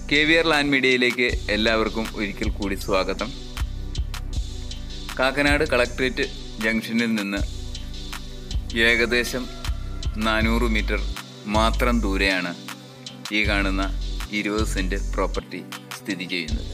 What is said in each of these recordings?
K V R land മീഡിയയിലേക്ക് എല്ലാവർക്കും ഒരിക്കൽ കൂടി സ്വാഗതം കാക്കനാട് കളക്ട്രേറ്റ് ജംഗ്ഷനിൽ നിന്ന് ഏകദേശം നാനൂറ് മീറ്റർ മാത്രം ദൂരെയാണ് ഈ കാണുന്ന ഇരുപത് സെൻറ്റ് പ്രോപ്പർട്ടി സ്ഥിതി ചെയ്യുന്നത്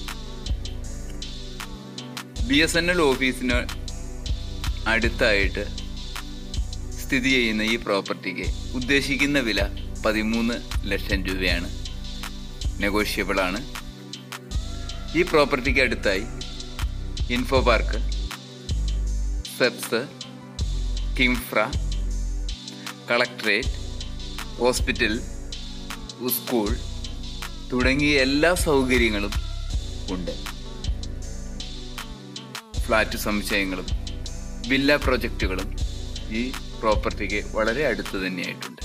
ബി എസ് എൻ എൽ ഓഫീസിന് അടുത്തായിട്ട് സ്ഥിതി ചെയ്യുന്ന ഈ പ്രോപ്പർട്ടിക്ക് ഉദ്ദേശിക്കുന്ന വില പതിമൂന്ന് ലക്ഷം രൂപയാണ് നെഗോഷ്യബിൾ ആണ് ഈ പ്രോപ്പർട്ടിക്ക് അടുത്തായി info park SEPZ KINFRA collectorate hospital school തുടങ്ങിയ എല്ലാ സൗകര്യങ്ങളും ഉണ്ട് ഫ്ലാറ്റ് സമുച്ചയങ്ങളും വില്ല പ്രൊജക്റ്റുകളും ഈ പ്രോപ്പർട്ടിക്ക് വളരെ അടുത്ത് തന്നെയായിട്ടുണ്ട്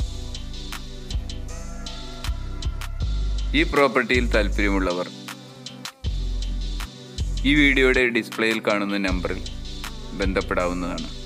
ഈ പ്രോപ്പർട്ടിയിൽ താല്പര്യമുള്ളവർ ഈ വീഡിയോയുടെ ഡിസ്പ്ലേയിൽ കാണുന്ന നമ്പറിൽ ബന്ധപ്പെടാവുന്നതാണ്